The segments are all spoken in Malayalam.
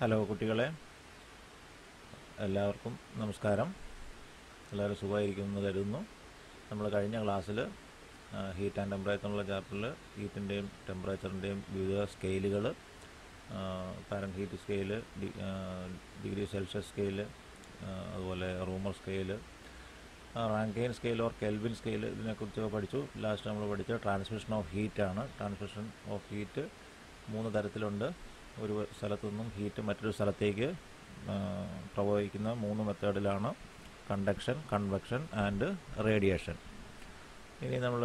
ഹലോ കുട്ടികളെ എല്ലാവർക്കും നമസ്കാരം എല്ലാവരും സുഖമായിരിക്കുമെന്ന് കരുതുന്നു നമ്മൾ കഴിഞ്ഞ ക്ലാസ്സിൽ ഹീറ്റ് ആൻഡ് ടെമ്പറേച്ചർ എന്നുള്ള ചാപ്റ്ററിൽ ഹീറ്റിൻ്റെയും ടെമ്പറേച്ചറിൻ്റെയും വിവിധ സ്കെയിലുകൾ Fahrenheit scale degree Celsius scale അതുപോലെ Reaumur scale Rankine scale or Kelvin scale ഇതിനെക്കുറിച്ചൊക്കെ പഠിച്ചു ലാസ്റ്റ് നമ്മൾ പഠിച്ച ട്രാൻസ്മിഷൻ ഓഫ് ഹീറ്റ് ആണ് ട്രാൻസ്മിഷൻ ഓഫ് ഹീറ്റ് മൂന്ന് തരത്തിലുണ്ട് ഒരു സ്ഥലത്തു നിന്നും ഹീറ്റ് മറ്റൊരു സ്ഥലത്തേക്ക് ആ, പ്രവഹിക്കുന്ന മൂന്ന് മെത്തേഡിലാണ് കണ്ടക്ഷൻ കൺവെക്ഷൻ ആൻഡ് റേഡിയേഷൻ ഇനി നമ്മൾ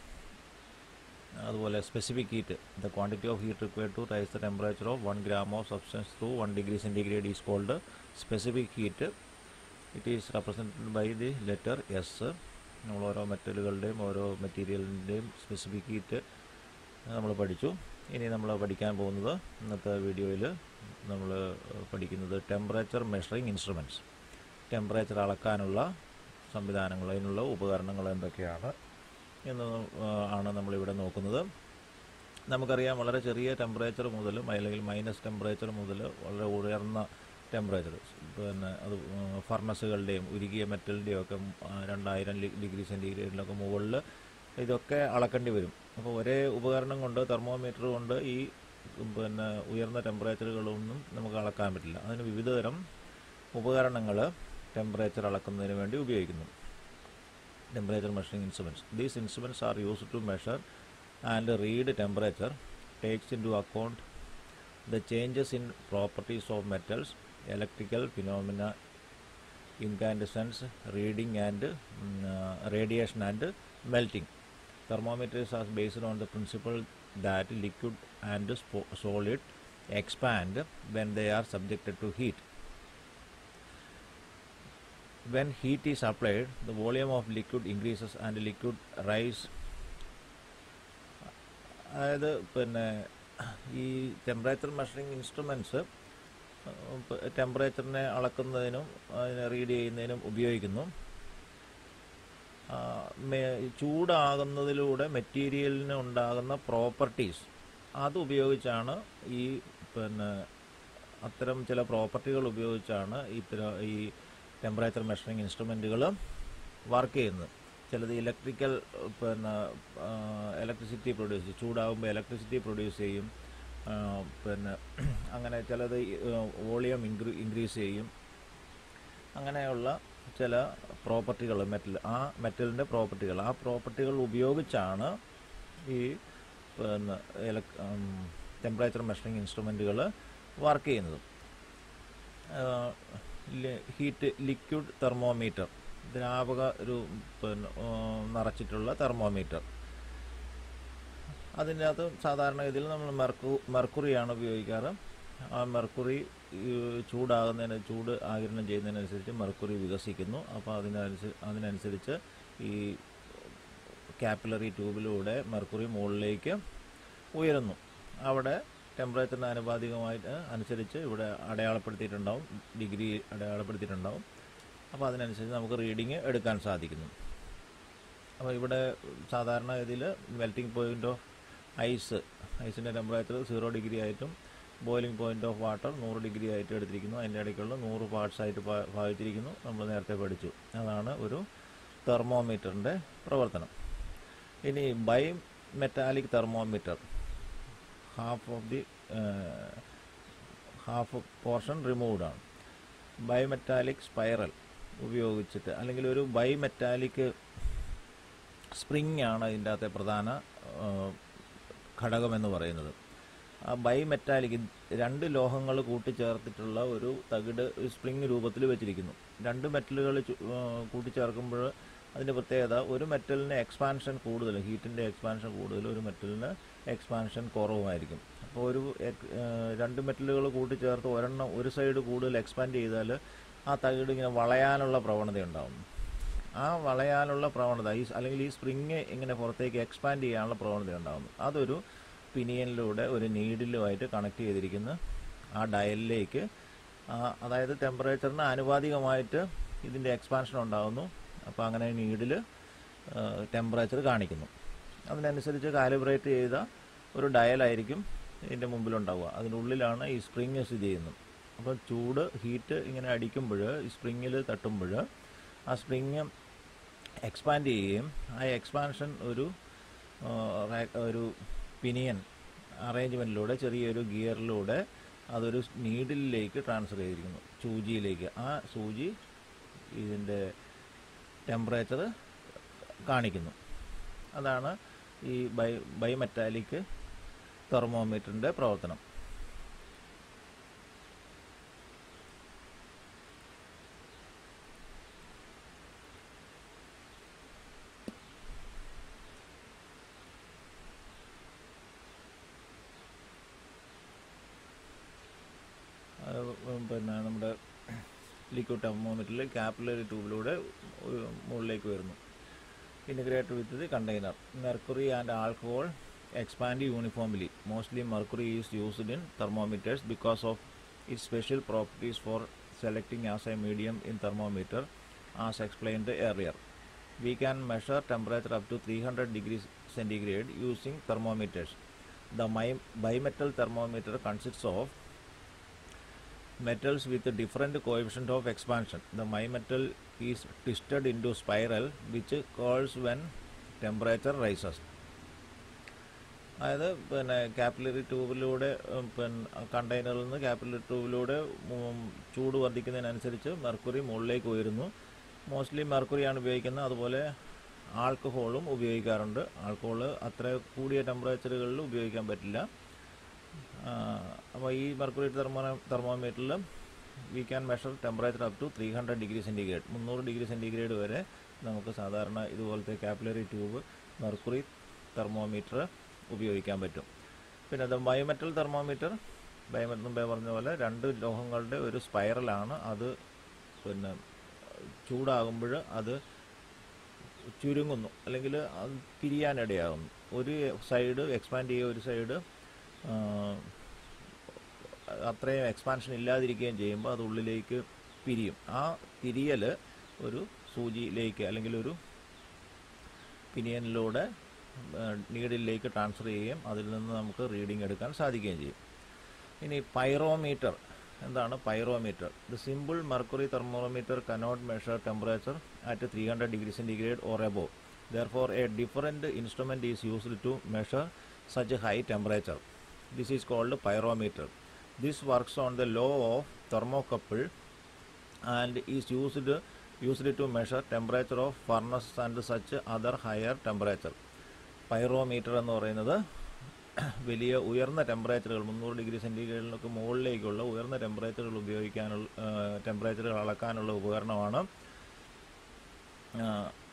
അതുപോലെ specific heat the quantity of heat required to rise the temperature of one gram of substance through one degree centigrade is called specific heat it is represented by the letter S നമ്മൾ ഓരോ മെറ്റലുകളുടെയും ഓരോ മെറ്റീരിയലിൻ്റെയും സ്പെസിഫിക് ഹീറ്റ് നമ്മൾ പഠിച്ചു ഇനി നമ്മൾ പഠിക്കാൻ പോകുന്നത് ഇന്നത്തെ വീഡിയോയിൽ നമ്മൾ പഠിക്കുന്നത് ടെമ്പറേച്ചർ മെഷറിംഗ് ഇൻസ്ട്രുമെൻറ്റ്സ് ടെമ്പറേച്ചർ അളക്കാനുള്ള സംവിധാനങ്ങൾ അതിനുള്ള ഉപകരണങ്ങൾ എന്തൊക്കെയാണ് എന്ന് ആ, ആണ് നമ്മളിവിടെ നോക്കുന്നത് നമുക്കറിയാം വളരെ ചെറിയ ടെമ്പറേച്ചർ മുതൽ അല്ലെങ്കിൽ മൈനസ് ടെമ്പറേച്ചർ മുതൽ വളരെ ഉയർന്ന ടെമ്പറേച്ചർ പിന്നെ അത് ഫർണസുകളുടെയും ഉരുകിയ മെറ്റലിൻ്റെയും ഒക്കെ ആ, രണ്ടായിരം ലി- ഡിഗ്രി സെൻറ്റിഗ്രേഡിലൊക്കെ മുകളിൽ ഇതൊക്കെ അളക്കേണ്ടി വരും അപ്പോൾ ഒരേ ഉപകരണം കൊണ്ട് തെർമോമീറ്റർ കൊണ്ട് ഈ പിന്നെ ഉയർന്ന ടെമ്പറേച്ചറുകളൊന്നും നമുക്ക് അളക്കാൻ പറ്റില്ല അതിന് വിവിധതരം ഉപകരണങ്ങൾ ടെമ്പറേച്ചർ അളക്കുന്നതിന് വേണ്ടി ഉപയോഗിക്കുന്നു temperature measuring instruments. These instruments are used to measure and read temperature, takes into account the changes in properties of metals, electrical phenomena, incandescence, reading and mm, uh, radiation and melting. Thermometers are based on the principle that liquid and spo- solid expand when they are subjected to heat. when heat is applied the volume of liquid increases and liquid rise അതായത് പിന്നെ ഈ ടെമ്പറേച്ചർ മെഷറിംഗ് ഇൻസ്ട്രുമെൻറ്റ്സ് ടെമ്പറേച്ചറിനെ അളക്കുന്നതിനും അതിനെ റീഡ് ചെയ്യുന്നതിനും ഉപയോഗിക്കുന്നു ആ, മെ- ചൂടാകുന്നതിലൂടെ മെറ്റീരിയലിന് ഉണ്ടാകുന്ന പ്രോപ്പർട്ടീസ് അത് ഉപയോഗിച്ചാണ് ഈ പിന്നെ അത്തരം ചില പ്രോപ്പർട്ടികൾ ഉപയോഗിച്ചാണ് ഇത്തരം ഈ ടെമ്പറേച്ചർ മെഷറിംഗ് ഇൻസ്ട്രുമെൻറ്റുകൾ വർക്ക് ചെയ്യുന്നത് ചിലത് ഇലക്ട്രിക്കൽ പിന്നെ ഇലക്ട്രിസിറ്റി പ്രൊഡ്യൂസ് ചെയ്യും ചൂടാകുമ്പോൾ ഇലക്ട്രിസിറ്റി പ്രൊഡ്യൂസ് ചെയ്യും ആ, പിന്നെ അങ്ങനെ ചിലത് വോളിയം ഇൻക്രീ ഇൻക്രീസ് ചെയ്യും അങ്ങനെയുള്ള ചില പ്രോപ്പർട്ടികൾ മെറ്റൽ ആ മെറ്റലിൻ്റെ പ്രോപ്പർട്ടികൾ ആ പ്രോപ്പർട്ടികൾ ഉപയോഗിച്ചാണ് ഈ പിന്നെ ടെമ്പറേച്ചർ മെഷറിംഗ് ഇൻസ്ട്രുമെൻറ്റുകൾ വർക്ക് ചെയ്യുന്നത് ഹീറ്റ് ലിക്വിഡ് തെർമോമീറ്റർ ദ്രാവക ഒരു പിന്നെ ആ, നിറച്ചിട്ടുള്ള തെർമോമീറ്റർ അതിൻ്റെ അകത്ത് സാധാരണഗതിയിൽ നമ്മൾ മെർക്കു മെർക്കുറിയാണ് ഉപയോഗിക്കാറ് ആ മെർക്കുറി ഈ ചൂടാകുന്നതിന് ചൂട് ആകിരണം ചെയ്യുന്നതിനനുസരിച്ച് മെർക്കുറി വികസിക്കുന്നു അപ്പോൾ അതിനനുസരിച്ച് അതിനനുസരിച്ച് ഈ കാപ്പിലറി ട്യൂബിലൂടെ മെർക്കുറി മുകളിലേക്ക് ഉയരുന്നു അവിടെ ടെമ്പറേച്ചറിന് ആനുപാതികമായിട്ട് അനുസരിച്ച് ഇവിടെ അടയാളപ്പെടുത്തിയിട്ടുണ്ടാവും ഡിഗ്രി അടയാളപ്പെടുത്തിയിട്ടുണ്ടാവും അപ്പോൾ അതിനനുസരിച്ച് നമുക്ക് റീഡിങ് എടുക്കാൻ സാധിക്കുന്നു അപ്പോൾ ഇവിടെ സാധാരണഗതിയിൽ മെൽറ്റിംഗ് പോയിന്റ് ഓഫ് ഐസ് ഐസിൻ്റെ ടെമ്പറേച്ചർ സീറോ ഡിഗ്രി ആയിട്ടും ബോയിലിംഗ് പോയിന്റ് ഓഫ് വാട്ടർ നൂറ് ഡിഗ്രി ആയിട്ട് എടുത്തിരിക്കുന്നു അതിൻ്റെ ഇടയ്ക്കുള്ള നൂറ് പാർട്സ് ആയിട്ട് ഭാ- ഭാഗിച്ചിരിക്കുന്നു നമ്മൾ നേരത്തെ പഠിച്ചു അതാണ് ഒരു തെർമോമീറ്ററിൻ്റെ പ്രവർത്തനം ഇനി bimetallic thermometer half of the half portion removed ആണ് ബൈമെറ്റാലിക് സ്പൈറൽ ഉപയോഗിച്ചിട്ട് അല്ലെങ്കിൽ ഒരു ബൈമെറ്റാലിക് സ്പ്രിങ് ആണ് ഇതിൻ്റെ അകത്തെ പ്രധാന ആ, ഘടകമെന്ന് പറയുന്നത് ആ ബൈമെറ്റാലിക് രണ്ട് ലോഹങ്ങൾ കൂട്ടിച്ചേർത്തിട്ടുള്ള ഒരു തകിട് സ്പ്രിങ് രൂപത്തിൽ വെച്ചിരിക്കുന്നു രണ്ട് മെറ്റലുകൾ കൂട്ടിച്ചേർക്കുമ്പോൾ അതിൻ്റെ പ്രത്യേകത ഒരു മെറ്റലിന് എക്സ്പാൻഷൻ കൂടുതൽ ഹീറ്റിൻ്റെ എക്സ്പാൻഷൻ കൂടുതൽ ഒരു മെറ്റലിന് എക്സ്പാൻഷൻ കുറവുമായിരിക്കും അപ്പോൾ ഒരു എക്- ആ, രണ്ട് മെറ്റലുകൾ കൂട്ടിച്ചേർത്ത് ഒരെണ്ണം ഒരു സൈഡ് കൂടുതൽ എക്സ്പാൻഡ് ചെയ്താൽ ആ തകിട് ഇങ്ങനെ വളയാനുള്ള പ്രവണതയുണ്ടാവും ആ വളയാനുള്ള പ്രവണത ഈ അല്ലെങ്കിൽ ഈ സ്പ്രിങ് ഇങ്ങനെ പുറത്തേക്ക് എക്സ്പാൻഡ് ചെയ്യാനുള്ള പ്രവണത ഉണ്ടാകുന്നു അതൊരു പിനിയനിലൂടെ ഒരു നീഡിലുമായിട്ട് കണക്ട് ചെയ്തിരിക്കുന്ന ആ ഡയലിലേക്ക് ആ, അതായത് ടെമ്പറേച്ചറിന് ആനുപാതികമായിട്ട് ഇതിൻ്റെ എക്സ്പാൻഷൻ ഉണ്ടാകുന്നു അപ്പോൾ അങ്ങനെ നീഡിൽ ടെമ്പറേച്ചർ കാണിക്കുന്നു അതിനനുസരിച്ച് കാലിബ്രേറ്റ് ചെയ്ത ഒരു ഡയലായിരിക്കും ഇതിൻ്റെ മുമ്പിലുണ്ടാവുക അതിനുള്ളിലാണ് ഈ സ്പ്രിങ് സ്ഥിതി ചെയ്യുന്നത് അപ്പോൾ ചൂട് ഹീറ്റ് ഇങ്ങനെ അടിക്കുമ്പോൾ ഈ സ്പ്രിങ്ങിൽ തട്ടുമ്പോൾ ആ സ്പ്രിങ് എക്സ്പാൻഡ് ചെയ്യുകയും ആ എക്സ്പാൻഷൻ ഒരു ആ, റാ- ഒരു പിനിയൻ അറേഞ്ച്മെൻറ്റിലൂടെ ചെറിയൊരു ഗിയറിലൂടെ അതൊരു നീഡിലേക്ക് ട്രാൻസ്ഫർ ചെയ്തിരിക്കുന്നു സൂചിയിലേക്ക് ആ സൂചി ഇതിൻ്റെ ടെമ്പറേച്ചർ കാണിക്കുന്നു അതാണ് ഈ ബൈ ബൈമെറ്റാലിക് തെർമോമീറ്ററിൻ്റെ പ്രവർത്തനം അത് പിന്നെ നമ്മുടെ ലിക്വിഡ് തെർമോമീറ്ററിൽ കാപ്പിലറി ട്യൂബിലൂടെ ഒരു മുകളിലേക്ക് വരുന്നു integrated with the container. Mercury and alcohol expand uniformly. Mostly mercury is used in thermometers because of its special properties for selecting as a medium in thermometer as explained earlier. We can measure temperature up to 300 degrees centigrade using thermometers. The mi- bimetal thermometer consists of metals with a different coefficient of expansion. The bimetal is twisted into spiral which curls when temperature rises. അതായത് പിന്നെ കാപ്പിലറി ട്യൂബിലൂടെ ഉം, പിന്നെ കണ്ടെയ്നറിൽ നിന്ന് കാപ്പിലറി ട്യൂബിലൂടെ ഉം, ചൂട് വർദ്ധിക്കുന്നതിനനുസരിച്ച് മെർക്കുറി മുകളിലേക്ക് ഉയരുന്നു മോസ്റ്റ്ലി മെർക്കുറിയാണ് ഉപയോഗിക്കുന്നത് അതുപോലെ ആൽക്കഹോളും ഉപയോഗിക്കാറുണ്ട് ആൽക്കഹോൾ അത്ര കൂടിയ ടെമ്പറേച്ചറുകളിൽ ഉപയോഗിക്കാൻ പറ്റില്ല അപ്പോൾ ഈ മെർക്കുറി തെർമോ തെർമോമീറ്ററിൽ we can measure temperature up to three hundred degree centigrade മുന്നൂറ് ഡിഗ്രി സെൻറ്റിഗ്രേഡ് വരെ നമുക്ക് സാധാരണ ഇതുപോലത്തെ കാപ്പിലറി ട്യൂബ് മെർക്കുറി തെർമോമീറ്റർ ഉപയോഗിക്കാൻ പറ്റും പിന്നെ അത് ബയോമെറ്റൽ തെർമോമീറ്റർ ബയോമെറ്റൽ മുമ്പേ പറഞ്ഞ പോലെ രണ്ട് ലോഹങ്ങളുടെ ഒരു സ്പൈറലാണ് അത് പിന്നെ ചൂടാകുമ്പോൾ അത് ചുരുങ്ങുന്നു അല്ലെങ്കിൽ അത് തിരിയാനിടയാകുന്നു ഒരു സൈഡ് എക്സ്പാൻഡ് ചെയ്യുക ഒരു സൈഡ് അത്രയും എക്സ്പാൻഷൻ ഇല്ലാതിരിക്കുകയും ചെയ്യുമ്പോൾ അത് ഉള്ളിലേക്ക് പിരിയും ആ തിരിയൽ ഒരു സൂചിയിലേക്ക് അല്ലെങ്കിൽ ഒരു പിനിയനിലൂടെ നീഡിലേക്ക് ട്രാൻസ്ഫർ ചെയ്യുകയും അതിൽ നിന്ന് നമുക്ക് റീഡിംഗ് എടുക്കാൻ സാധിക്കുകയും ചെയ്യും ഇനി പൈറോമീറ്റർ എന്താണ് pyrometer the simple mercury thermometer cannot measure temperature at three hundred degree centigrade or above therefore a different instrument is used to measure such high temperature this is called pyrometer this works on the law of thermocouple and is used used to measure temperature of furnace and such other higher temperature pyrometer എന്ന് പറയുന്നത് വലിയ ഉയർന്ന ടെമ്പറേച്ചറുകൾ മുന്നൂറ് ഡിഗ്രി സെൻറ്റിഗ്രേഡിനൊക്കെ മുകളിലേക്കുള്ള ഉയർന്ന ടെമ്പറേച്ചറുകൾ ഉപയോഗിക്കാനുള്ള ടെമ്പറേച്ചറുകൾ അളക്കാനുള്ള ഉപകരണമാണ് ആ,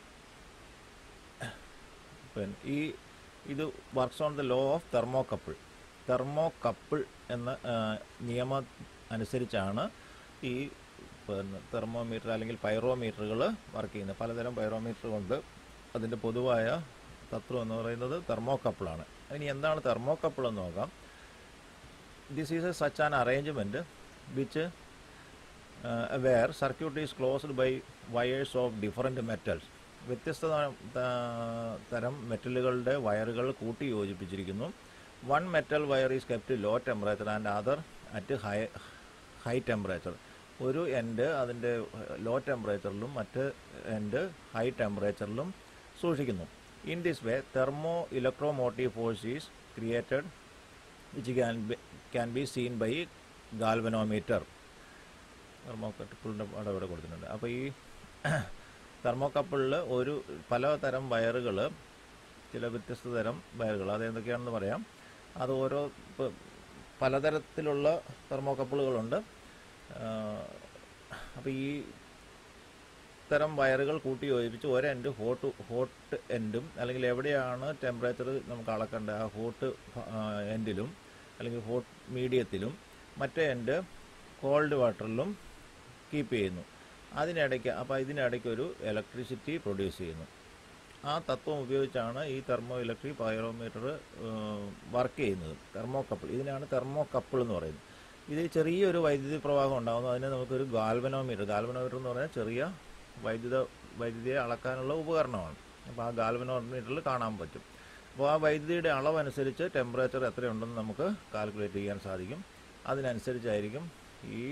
പിന്നെ ഈ ഇത് works on the law of thermocouple thermocouple എന്ന ആ, നിയമം അനുസരിച്ചാണ് ഈ പിന്നെ തെർമോമീറ്റർ അല്ലെങ്കിൽ പൈറോമീറ്ററുകൾ വർക്ക് ചെയ്യുന്നത് പലതരം പൈറോമീറ്ററുകളുണ്ട് അതിൻ്റെ പൊതുവായ തത്വം എന്ന് പറയുന്നത് തെർമോകപ്പിളാണ് ഇനി എന്താണ് തെർമോകപ്പിൾ എന്ന് നോക്കാം this is a such an arrangement which where circuit is closed by wires of different metals വ്യത്യസ്ത ത- ത- തരം മെറ്റലുകളുടെ വയറുകൾ കൂട്ടി യോജിപ്പിച്ചിരിക്കുന്നു one metal wire is kept low temperature and other at high high temperature ഒരു എൻഡ് അതിൻ്റെ ലോ ടെമ്പറേച്ചറിലും മറ്റ് എൻഡ് ഹൈ ടെമ്പറേച്ചറിലും സൂക്ഷിക്കുന്നു in this way thermo electromotive force is created which can be can be seen by galvanometer തെർമോകപ്പിളിൻ്റെ അവിടെ ഇവിടെ കൊടുത്തിട്ടുണ്ട് അപ്പോൾ ഈ തെർമോകപ്പിളിൽ ഒരു പലതരം വയറുകൾ ചില വ്യത്യസ്ത തരം വയറുകൾ അത് എന്തൊക്കെയാണെന്ന് പറയാം അത് ഓരോ പ- പലതരത്തിലുള്ള തെർമോകപ്പിളുകളുണ്ട് അപ്പോൾ ഈ തരം വയറുകൾ കൂട്ടി യോജിപ്പിച്ച് ഒരു എൻഡ് ഹോട്ട് ഹോട്ട് എൻഡും അല്ലെങ്കിൽ എവിടെയാണ് ടെമ്പറേച്ചർ നമുക്ക് അളക്കേണ്ടത് ആ ഹോട്ട് എൻഡിലും അല്ലെങ്കിൽ ഹോട്ട് മീഡിയത്തിലും മറ്റേ എൻഡ് കോൾഡ് വാട്ടറിലും കീപ്പ് ചെയ്യുന്നു അതിനിടയ്ക്ക് അപ്പോൾ ഇതിനിടയ്ക്ക് ഒരു ഇലക്ട്രിസിറ്റി പ്രൊഡ്യൂസ് ചെയ്യുന്നു ആ തത്വം ഉപയോഗിച്ചാണ് ഈ തെർമോ ഇലക്ട്രിക് പൈറോമീറ്റർ വർക്ക് ചെയ്യുന്നത് തെർമോ കപ്പിൾ ഇതിനാണ് തെർമോ കപ്പിൾ എന്ന് പറയുന്നത് ഇതിൽ ചെറിയൊരു വൈദ്യുതി പ്രവാഹം ഉണ്ടാകുന്നു അതിനെ നമുക്കൊരു ഗാൽവനോമീറ്റർ ഗാൽവനോമീറ്റർ എന്ന് പറഞ്ഞാൽ ചെറിയ വൈദ്യുത വൈദ്യുതിയെ അളക്കാനുള്ള ഉപകരണമാണ് അപ്പോൾ ആ ഗാൽവനോമീറ്ററിൽ കാണാൻ പറ്റും അപ്പോൾ ആ വൈദ്യുതിയുടെ അളവനുസരിച്ച് ടെമ്പറേച്ചർ എത്രയുണ്ടെന്ന് നമുക്ക് കാൽക്കുലേറ്റ് ചെയ്യാൻ സാധിക്കും അതിനനുസരിച്ചായിരിക്കും ഈ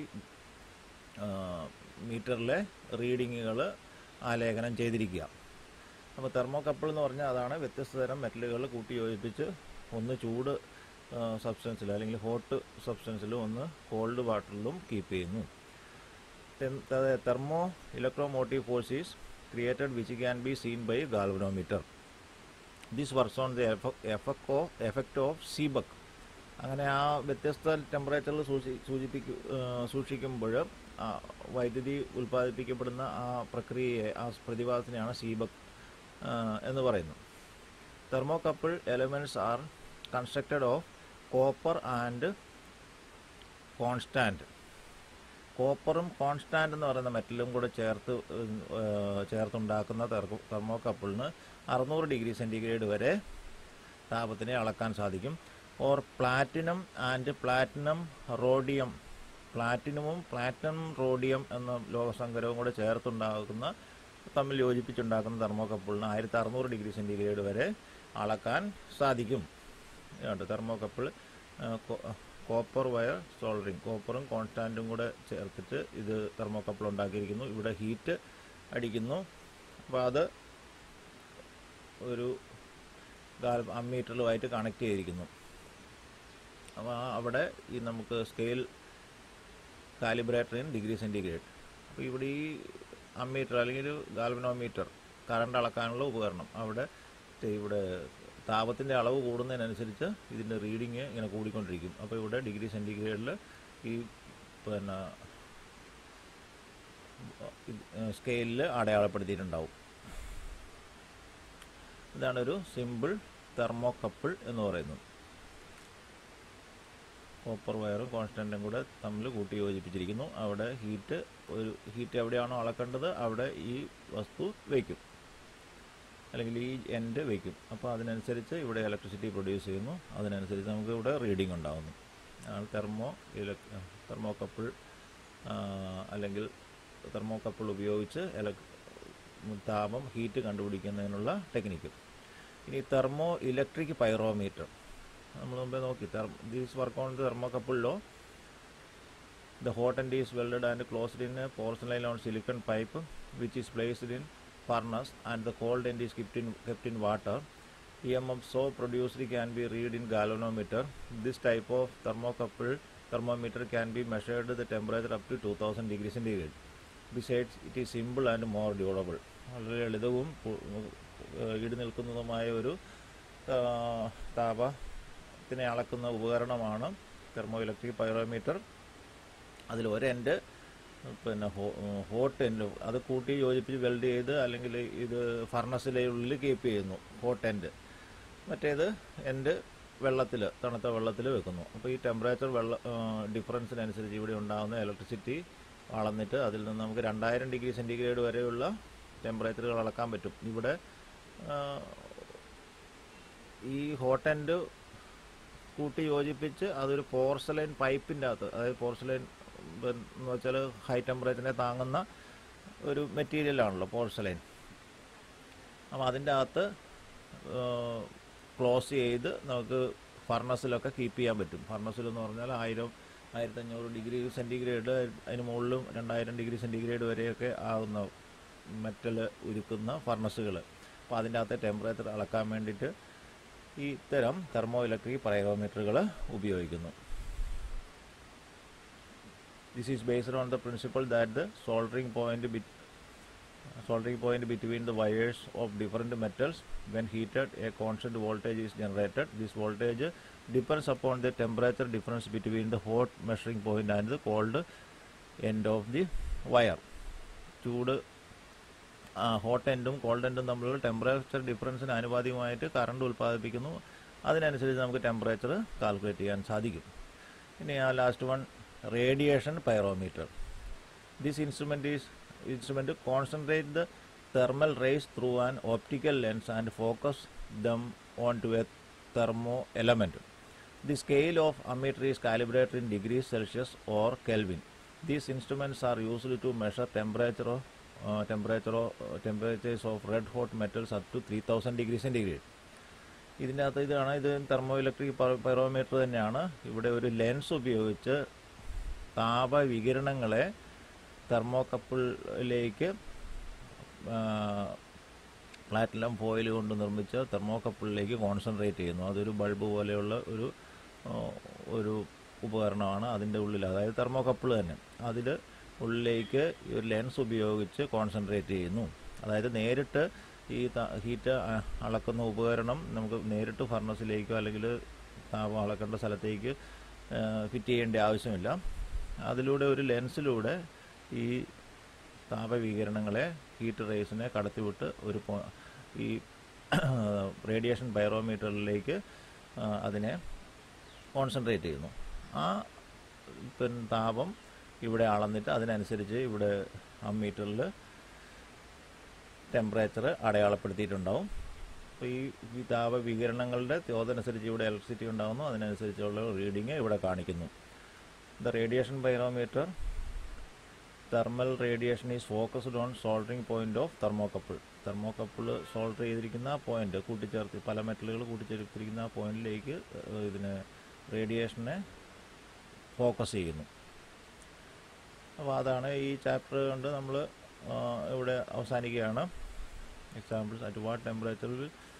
മീറ്ററിലെ റീഡിങ്ങുകൾ ആലേഖനം ചെയ്തിരിക്കുക അപ്പോൾ തെർമോകപ്പിൾ എന്ന് പറഞ്ഞാൽ അതാണ് വ്യത്യസ്ത തരം മെറ്റലുകൾ കൂട്ടി യോജിപ്പിച്ച് ഒന്ന് ചൂട് സബ്സ്റ്റൻസിൽ അല്ലെങ്കിൽ ഹോട്ട് സബ്സ്റ്റൻസിലും ഒന്ന് കോൾഡ് വാട്ടറിലും കീപ്പ് ചെയ്യുന്നു thermo electromotive force is created which can be seen by galvanometer this works on the effect of effect of Seebeck അങ്ങനെ ആ വ്യത്യസ്ത ടെമ്പറേച്ചറിൽ സൂക്ഷി സൂചിപ്പിക്കു സൂക്ഷിക്കുമ്പോൾ വൈദ്യുതി ഉൽപ്പാദിപ്പിക്കപ്പെടുന്ന ആ പ്രക്രിയയെ ആ പ്രതിഭാസത്തിനെയാണ് സീബക് എന്ന് പറയുന്നു thermocouple elements are constructed of copper and constant കോപ്പറും കോൺസ്റ്റാൻ്റ് എന്ന് പറയുന്ന മെറ്റലും കൂടെ ചേർത്ത് ചേർത്തുണ്ടാക്കുന്ന തെർമോകപ്പിളിന് അറുന്നൂറ് ഡിഗ്രി സെൻറ്റിഗ്രേഡ് വരെ താപത്തിനെ അളക്കാൻ സാധിക്കും or platinum and platinum rhodium പ്ലാറ്റിനമും പ്ലാറ്റിനം റോഡിയം എന്ന ലോകസങ്കരവും കൂടെ ചേർത്തുണ്ടാക്കുന്ന തമ്മിൽ യോജിപ്പിച്ചുണ്ടാക്കുന്ന തെർമോകപ്പിളിന് ആയിരത്തി അറുന്നൂറ് ഡിഗ്രി സെൻറ്റിഗ്രേഡ് വരെ അളക്കാൻ സാധിക്കും ഇതുണ്ട് തെർമോകപ്പിൾ കോപ്പർ വയർ സോൾഡറിങ് കോപ്പറും കോൺസ്റ്റാൻറ്റും കൂടെ ചേർത്തിട്ട് ഇത് തെർമോകപ്പിൾ ഉണ്ടാക്കിയിരിക്കുന്നു ഇവിടെ ഹീറ്റ് അടിക്കുന്നു അപ്പോൾ അത് ഒരു അമ്മീറ്ററിലുമായിട്ട് കണക്ട് ചെയ്തിരിക്കുന്നു അപ്പോൾ അവിടെ ഈ നമുക്ക് scale calibrator in degree centigrade അപ്പോൾ ഇവിടെ ഈ അമ്മീറ്റർ അല്ലെങ്കിൽ ഒരു ഗാൽവനോമീറ്റർ കറണ്ട് അളക്കാനുള്ള ഉപകരണം അവിടെ ഇവിടെ താപത്തിൻ്റെ അളവ് കൂടുന്നതിനനുസരിച്ച് ഇതിൻ്റെ റീഡിങ് ഇങ്ങനെ കൂടിക്കൊണ്ടിരിക്കും അപ്പോൾ ഇവിടെ ഡിഗ്രി സെൻറ്റിഗ്രേഡിൽ ഈ പിന്നെ സ്കെയിലിൽ അടയാളപ്പെടുത്തിയിട്ടുണ്ടാവും ഇതാണ് ഒരു സിമ്പിൾ തെർമോകപ്പിൾ എന്ന് പറയുന്നത് കോപ്പർ വയറും കോൺസ്റ്റൻറ്റും കൂടെ തമ്മിൽ കൂട്ടി യോജിപ്പിച്ചിരിക്കുന്നു അവിടെ ഹീറ്റ് ഒരു ഹീറ്റ് എവിടെയാണോ അളക്കേണ്ടത് അവിടെ ഈ വസ്തു വയ്ക്കും അല്ലെങ്കിൽ ഈ എൻഡ് വയ്ക്കും അപ്പോൾ അതിനനുസരിച്ച് ഇവിടെ ഇലക്ട്രിസിറ്റി പ്രൊഡ്യൂസ് ചെയ്യുന്നു അതിനനുസരിച്ച് നമുക്ക് ഇവിടെ റീഡിംഗ് ഉണ്ടാകുന്നു തെർമോ ഇലക് തെർമോകപ്പിൾ അല്ലെങ്കിൽ തെർമോകപ്പിൾ ഉപയോഗിച്ച് ഇലക് താപം ഹീറ്റ് കണ്ടുപിടിക്കുന്നതിനുള്ള ടെക്നിക്ക് ഇനി തെർമോ ഇലക്ട്രിക് പൈറോമീറ്റർ നമ്മൾ മുമ്പേ നോക്കി these work on thermocouple law the hot end is welded and closed in porcelain on silicon pipe which is placed in furnace and the cold end is kept in, kept in water. EMF so produced can be read in galvanometer. This type of thermocouple thermometer can be measured the temperature up to 2000 degrees centigrade. Besides, it is simple and more durable. വളരെ ലളിതവും ഈട് നിൽക്കുന്നതുമായ ഒരു താപത്തിനെ അളക്കുന്ന ഉപകരണമാണ് തെർമോ ഇലക്ട്രിക് പൈറോമീറ്റർ അതിൽ ഒരു എൻഡ് പിന്നെ ഹോട്ട് എൻഡ് അത് കൂട്ടി യോജിപ്പിച്ച് വെൽഡ് ചെയ്ത് അല്ലെങ്കിൽ ഇത് ഫർണസിലെ ഉള്ളിൽ കീപ്പ് ചെയ്യുന്നു ഹോട്ട് എൻഡ് മറ്റേത് എൻഡ് വെള്ളത്തിൽ തണുത്ത വെള്ളത്തിൽ വെക്കുന്നു അപ്പോൾ ഈ ടെമ്പറേച്ചർ വെള്ള ഡിഫറൻസിനനുസരിച്ച് ഇവിടെ ഉണ്ടാകുന്ന ഇലക്ട്രിസിറ്റി അളന്നിട്ട് അതിൽ നിന്ന് നമുക്ക് രണ്ടായിരം ഡിഗ്രി സെൻറ്റിഗ്രേഡ് വരെയുള്ള ടെമ്പറേച്ചറുകൾ അളക്കാൻ പറ്റും ഇവിടെ ഈ ഹോട്ട് എൻഡ് കൂട്ടി യോജിപ്പിച്ച് അതൊരു പോർസലൈൻ പൈപ്പിൻ്റെ അകത്ത് അതായത് പോർസലൈൻ എന്ന് വെച്ചാൽ ഹൈ ടെമ്പറേച്ചറിനെ താങ്ങുന്ന ഒരു മെറ്റീരിയലാണല്ലോ പോർസലൈൻ അപ്പോൾ അതിൻ്റെ അകത്ത് ക്ലോസ് ചെയ്ത് നമുക്ക് ഫർണസിലൊക്കെ കീപ്പ് ചെയ്യാൻ പറ്റും ഫർണസിൽ എന്ന് പറഞ്ഞാൽ ആയിരം ആയിരത്തഞ്ഞൂറ് ഡിഗ്രി സെൻറ്റിഗ്രേഡ് അതിന് മുകളിലും രണ്ടായിരം ഡിഗ്രി സെൻറ്റിഗ്രേഡ് വരെയൊക്കെ ആകുന്ന മെറ്റൽ ഉരുക്കുന്ന ഫർണസുകൾ അപ്പോൾ അതിൻ്റെ അകത്തെ ടെമ്പറേച്ചർ അളക്കാൻ വേണ്ടിയിട്ട് ഈ ഇത്തരം തെർമോ ഇലക്ട്രിക് പൈറോമീറ്ററുകൾ ഉപയോഗിക്കുന്നു This is based on the principle that the soldering point bit soldering point between the wires of different metals when heated a constant voltage is generated this voltage depends upon the temperature difference between the hot measuring point and the cold end of the wire ചൂട് ഹോട്ട് എൻഡും കോൾഡ് എൻഡും തമ്മിലുള്ള ടെമ്പറേച്ചർ ഡിഫറൻസിന് ആനുപാതികമായിട്ട് കറണ്ട് ഉൽപ്പാദിപ്പിക്കുന്നു അതിനനുസരിച്ച് നമുക്ക് ടെമ്പറേച്ചർ കാൽക്കുലേറ്റ് ചെയ്യാൻ സാധിക്കും ഇനി ആ last one radiation pyrometer. This instrument is instrument concentrate the thermal rays through an optical lens and focus them onto a thermo element. The scale of ammeter is calibrated in degrees Celsius or Kelvin. These instruments are used to measure temperature of, uh, temperature of, uh, temperatures of red hot metals up to 3000 degrees centigrade. ഇതിൻ്റെ അകത്ത് ഇതാണ് ഇത് തെർമോ ഇലക്ട്രിക് പൈറോമീറ്റർ തന്നെയാണ് ഇവിടെ ഒരു ലെൻസ് ഉപയോഗിച്ച് താപവികിരണങ്ങളെ തെർമോകപ്പിളിലേക്ക് പ്ലാറ്റിനം ഫോയിൽ കൊണ്ട് നിർമ്മിച്ച തെർമോകപ്പിളിലേക്ക് കോൺസെൻട്രേറ്റ് ചെയ്യുന്നു അതൊരു ബൾബ് പോലെയുള്ള ഒരു ആ, ഒരു ഉപകരണമാണ് അതിൻ്റെ ഉള്ളിൽ അതായത് തെർമോകപ്പിൾ തന്നെ അതിൽ ഉള്ളിലേക്ക് ഈ ഒരു ലെൻസ് ഉപയോഗിച്ച് കോൺസെൻട്രേറ്റ് ചെയ്യുന്നു അതായത് നേരിട്ട് ഈ ഹീറ്റ് അളക്കുന്ന ഉപകരണം നമുക്ക് നേരിട്ട് ഫർണസിലേക്കോ അല്ലെങ്കിൽ താപം അളക്കേണ്ട സ്ഥലത്തേക്ക് ഫിറ്റ് ചെയ്യേണ്ട ആവശ്യമില്ല അതിലൂടെ ഒരു ലെൻസിലൂടെ ഈ താപവികിരണങ്ങളെ ഹീറ്റ് റേസിനെ കടത്തിവിട്ട് ഒരു പോ- ഈ റേഡിയേഷൻ ബൈറോമീറ്ററിലേക്ക് ആ, അതിനെ കോൺസെൻട്രേറ്റ് ചെയ്യുന്നു ആ പിന്നെ താപം ഇവിടെ അളന്നിട്ട് അതിനനുസരിച്ച് ഇവിടെ അമ്മീറ്ററിൽ ടെമ്പറേച്ചർ അടയാളപ്പെടുത്തിയിട്ടുണ്ടാവും അപ്പോൾ ഈ ഈ താപവികിരണങ്ങളുടെ തോതനുസരിച്ച് ഇവിടെ ഇലക്ട്രിസിറ്റി ഉണ്ടാകുന്നു അതിനനുസരിച്ചുള്ള റീഡിങ് ഇവിടെ കാണിക്കുന്നു the radiation pyrometer thermal radiation is focused on soldering point of thermocouple thermocouple solder ചെയ്തിരിക്കുന്ന പോയിന്റ് കൂട്ടിച്ചേർത്ത് പല മെറ്റലുകൾ കൂട്ടിച്ചേർത്തിരിക്കുന്ന ആ പോയിന്റിലേക്ക് ഏഹ്, ഇതിന് റേഡിയേഷനെ ഫോക്കസ് ചെയ്യുന്നു അപ്പോൾ അതാണ് ഈ ചാപ്റ്റർ കൊണ്ട് നമ്മൾ ഇവിടെ അവസാനിക്കുകയാണ് examples at what temperature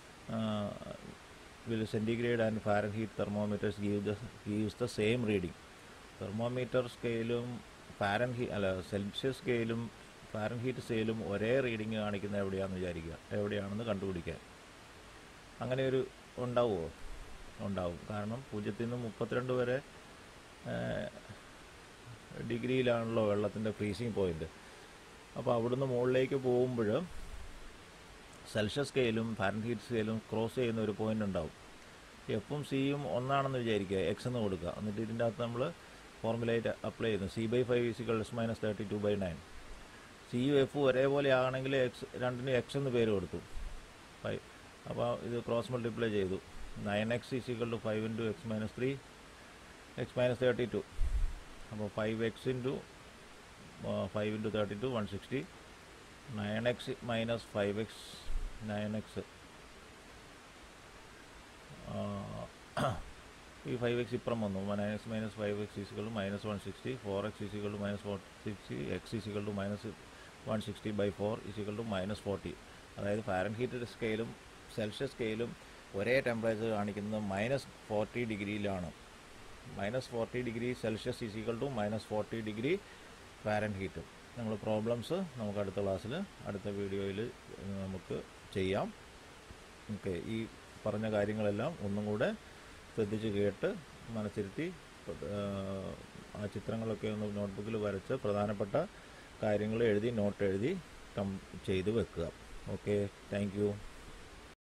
will centigrade and Fahrenheit thermometers give the gives the same reading thermometer സ്കെയിലും ഫാരൻ ഹീ അല്ല സെൽഷ്യസ് സ്കെയിലും ഫാരൻ ഹീറ്റ് സ്കെയിലും ഒരേ റീഡിങ് കാണിക്കുന്ന എവിടെയാണെന്ന് വിചാരിക്കുക എവിടെയാണെന്ന് കണ്ടുപിടിക്കാൻ അങ്ങനെ ഒരു ഉണ്ടാവുമോ ഉണ്ടാവും കാരണം പൂജ്യത്തിൽ നിന്ന് മുപ്പത്തിരണ്ട് വരെ ഏഹ്, ഡിഗ്രിയിലാണല്ലോ വെള്ളത്തിൻ്റെ ഫ്രീസിങ് പോയിന്റ് അപ്പോൾ അവിടുന്ന് മുകളിലേക്ക് പോകുമ്പോൾ സെൽഷ്യസ് സ്കെയിലും ഫാരൻഹീറ്റ് സ്കെയിലും ക്രോസ് ചെയ്യുന്ന ഒരു പോയിന്റ് ഉണ്ടാവും എഫും സിയും ഒന്നാണെന്ന് വിചാരിക്കുക എക്സ് എന്ന് കൊടുക്കുക എന്നിട്ട് ഇതിൻ്റെ അകത്ത് നമ്മൾ ഫോർമുലേറ്റ് അപ്ലൈ ചെയ്യുന്നു C by five is equal F minus thirty two by nine സിയും എഫും ഒരേപോലെ ആണെങ്കിൽ എക്സ് രണ്ടിനും എക്സ് എന്ന് പേര് കൊടുത്തു ഫൈവ് അപ്പോൾ ഇത് ക്രോസ് മൾട്ടിപ്ലൈ ചെയ്തു nine X is equal to five into X minus three X minus thirty two അപ്പോൾ five X into five into thirty two one sixty nine X minus five X nine X ഈ ഫൈവ് എക്സ് ഇപ്പുറം വന്നു nine X minus five X is equal minus one sixty four X is equal to minus four sixty X is equal to minus one sixty by four is equal to minus forty അതായത് ഫാരൻ ഹീറ്റ് സ്കെയിലും സെൽഷ്യസ് സ്കെയിലും ഒരേ ടെമ്പറേച്ചർ കാണിക്കുന്നത് മൈനസ് ഫോർട്ടി ഡിഗ്രിയിലാണ് minus forty degree Celsius is equal to minus forty degree Fahrenheit നമ്മൾ പ്രോബ്ലംസ് നമുക്ക് അടുത്ത ക്ലാസ്സിൽ അടുത്ത വീഡിയോയിൽ നമുക്ക് ചെയ്യാം ഓക്കെ ഈ പറഞ്ഞ കാര്യങ്ങളെല്ലാം ഒന്നും കൂടെ ശ്രദ്ധിച്ച് കേട്ട് മനസ്സിരുത്തി ആ, ആ ചിത്രങ്ങളൊക്കെ ഒന്ന് നോട്ട്ബുക്കിൽ വരച്ച് പ്രധാനപ്പെട്ട കാര്യങ്ങൾ എഴുതി നോട്ട് എഴുതി കം ചെയ്ത് വെക്കുക ഓക്കെ താങ്ക് യു